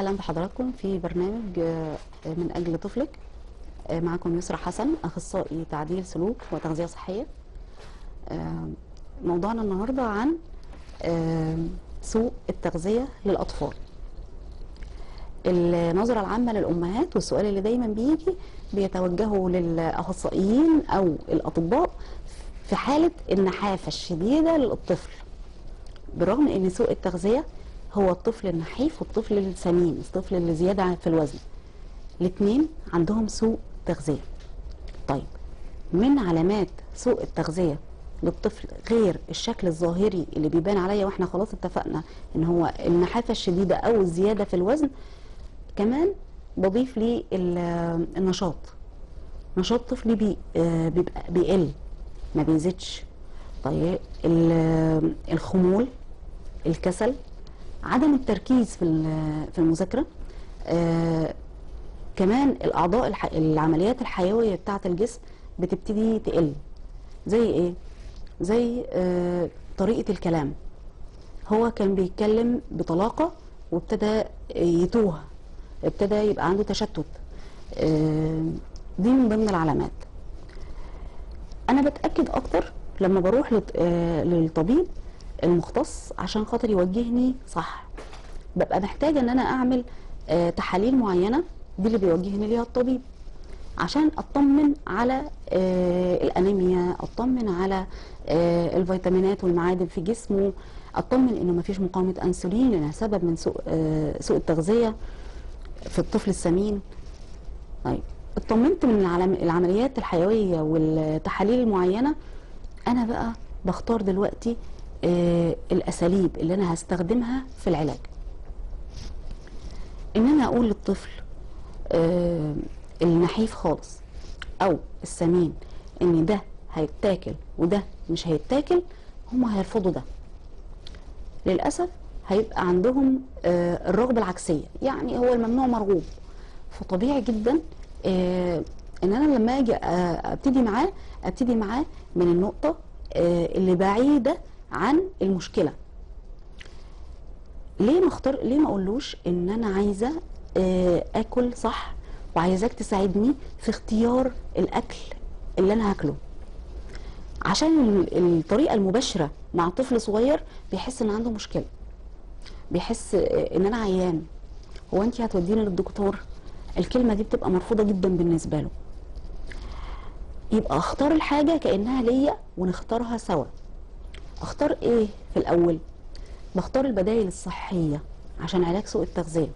وسهلا بحضراتكم في برنامج آه، من أجل طفلك آه، معكم يسرى حسن أخصائي تعديل سلوك وتغذية صحية آه، موضوعنا النهاردة عن آه، سوء التغذية للأطفال النظرة العامة للأمهات والسؤال اللي دايما بيجي بيتوجهوا للأخصائيين أو الأطباء في حالة النحافة الشديدة للطفل برغم ان سوء التغذيه هو الطفل النحيف والطفل السمين الطفل اللي زياده في الوزن الاثنين عندهم سوء تغذيه طيب من علامات سوء التغذيه للطفل غير الشكل الظاهري اللي بيبان عليا واحنا خلاص اتفقنا ان هو النحافه الشديده او الزياده في الوزن كمان بضيف لي ال- النشاط نشاط طفلي بي آه بيبقى بيقل ما بيزيدش طيب ال- الخمول الكسل عدم التركيز في ال- في المذاكره آه كمان الاعضاء الح... العمليات الحيويه بتاعه الجسم بتبتدي تقل زي ايه زي آه طريقه الكلام هو كان بيتكلم بطلاقه وابتدى يتوه ابتدى يبقى عنده تشتت آه دي من ضمن العلامات انا بتاكد اكتر لما بروح لط- آه، للطبيب المختص عشان خاطر يوجهني صح ببقى محتاجه ان انا اعمل آه، تحاليل معينه دي اللي بيوجهني ليها الطبيب عشان اطمن على آه، الانيميا اطمن على آه، الفيتامينات والمعادن في جسمه اطمن انه مفيش مقاومه انسولين لانها سبب من سوء آه، سوء التغذيه في الطفل السمين طيب اطمنت من العلم- العمليات الحيويه والتحاليل المعينه انا بقى بختار دلوقتي آه الاساليب اللي انا هستخدمها في العلاج ان انا اقول للطفل آه النحيف خالص او السمين ان ده هيتاكل وده مش هيتاكل هم هيرفضوا ده للاسف هيبقى عندهم آه الرغبه العكسيه يعني هو الممنوع مرغوب فطبيعي جدا آه ان انا لما اجي آه ابتدي معاه ابتدي معاه من النقطه آه اللي بعيده عن المشكله ليه ما اختار ليه ما اقولوش ان انا عايزه آه اكل صح وعايزاك تساعدني في اختيار الاكل اللي انا هاكله عشان ال- الطريقه المباشره مع طفل صغير بيحس ان عنده مشكله بيحس آه، ان انا عيان هو انت هتوديني للدكتور الكلمه دي بتبقى مرفوضه جدا بالنسبه له يبقى اختار الحاجه كانها ليا ونختارها سوا اختار ايه في الاول بختار البدائل الصحيه عشان علاج سوء التغذيه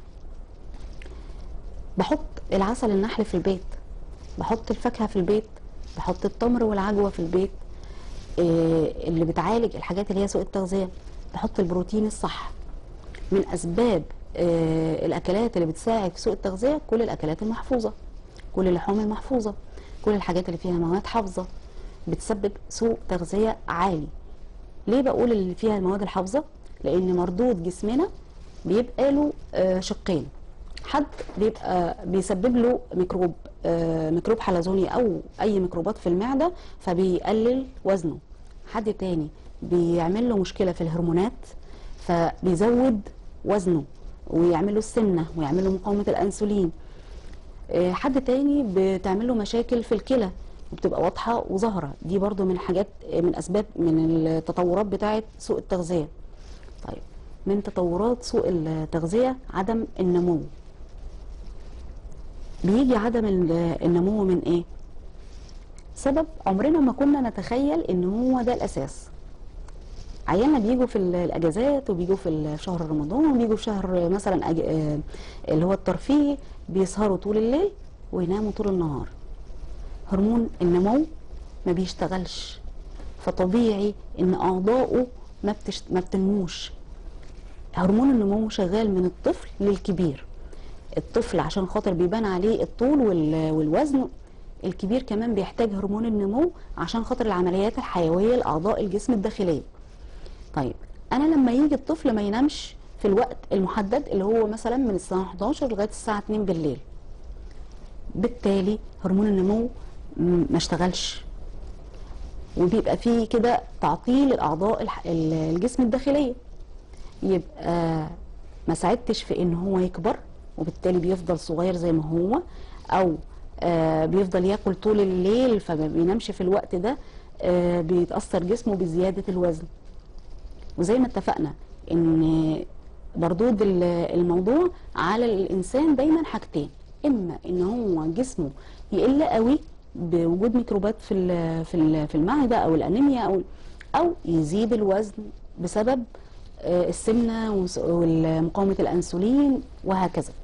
بحط العسل النحل في البيت بحط الفاكهه في البيت بحط التمر والعجوه في البيت إيه اللي بتعالج الحاجات اللي هي سوء التغذيه بحط البروتين الصح من اسباب آه، الاكلات اللي بتساعد في سوء التغذيه كل الاكلات المحفوظه كل اللحوم المحفوظه كل الحاجات اللي فيها مواد حافظه بتسبب سوء تغذيه عالي ليه بقول اللي فيها المواد الحافظه لان مردود جسمنا بيبقى له آه، شقين حد بيبقى بيسبب له ميكروب آه، ميكروب حلزوني او اي ميكروبات في المعده فبيقلل وزنه حد تاني بيعمل له مشكله في الهرمونات فبيزود وزنه ويعمل له السمنه ويعمل له مقاومه الانسولين آه، حد تاني بتعمل له مشاكل في الكلى وبتبقى واضحه وظاهره دي برضو من حاجات من اسباب من التطورات بتاعه سوء التغذيه طيب من تطورات سوء التغذيه عدم النمو بيجي عدم ال- النمو من ايه سبب عمرنا ما كنا نتخيل ان هو ده الاساس عيالنا بيجوا في ال- الاجازات وبيجوا في شهر رمضان وبيجوا في شهر مثلا أج... آه، اللي هو الترفيه بيسهروا طول الليل ويناموا طول النهار هرمون النمو ما بيشتغلش فطبيعي ان اعضائه ما, بتشت... ما بتنموش هرمون النمو شغال من الطفل للكبير الطفل عشان خاطر بيبان عليه الطول وال... والوزن الكبير كمان بيحتاج هرمون النمو عشان خاطر العمليات الحيويه لاعضاء الجسم الداخليه طيب انا لما يجي الطفل ما ينامش في الوقت المحدد اللي هو مثلا من الساعه 11 لغايه الساعه 2 بالليل بالتالي هرمون النمو م- ما اشتغلش وبيبقى فيه كده تعطيل الاعضاء الح- ال- الجسم الداخليه يبقى ما ساعدتش في ان هو يكبر وبالتالي بيفضل صغير زي ما هو او آه بيفضل ياكل طول الليل فما بينامش في الوقت ده آه بيتاثر جسمه بزياده الوزن وزي ما اتفقنا ان مردود ال- الموضوع على الانسان دايما حاجتين اما ان هو جسمه يقل قوي بوجود ميكروبات في ال- في ال- في المعده او الانيميا او او يزيد الوزن بسبب آه، السمنه وس- ومقاومه الانسولين وهكذا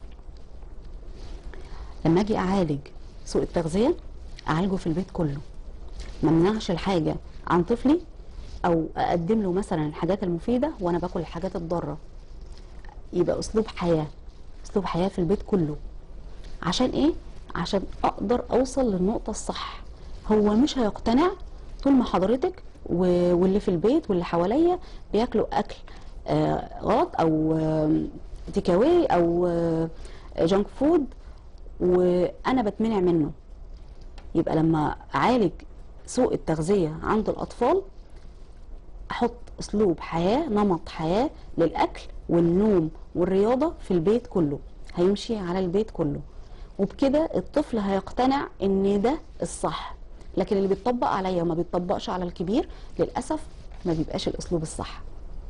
لما اجي اعالج سوء التغذيه اعالجه في البيت كله ما امنعش الحاجه عن طفلي او اقدم له مثلا الحاجات المفيده وانا باكل الحاجات الضاره يبقى اسلوب حياه اسلوب حياه في البيت كله عشان ايه عشان اقدر اوصل للنقطه الصح هو مش هيقتنع طول ما حضرتك و- واللي في البيت واللي حواليا بياكلوا اكل آه، غلط او تيك اواي او آه، جانك فود وانا بتمنع منه يبقى لما اعالج سوء التغذيه عند الاطفال احط اسلوب حياه نمط حياه للاكل والنوم والرياضه في البيت كله هيمشي على البيت كله وبكده الطفل هيقتنع ان ده الصح لكن اللي بيتطبق عليا وما بيتطبقش على الكبير للاسف ما بيبقاش الاسلوب الصح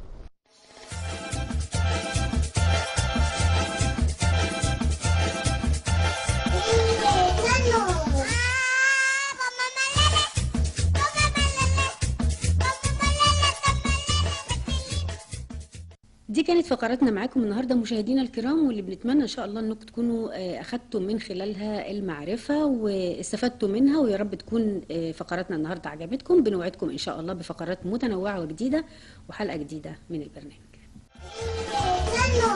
دي كانت فقراتنا معاكم النهارده مشاهدينا الكرام واللي بنتمنى ان شاء الله انكم تكونوا آه، اخدتم من خلالها المعرفه واستفدتوا منها ويا رب تكون آه، فقراتنا النهارده عجبتكم بنوعدكم ان شاء الله بفقرات متنوعه وجديده وحلقه جديده من البرنامج Nano.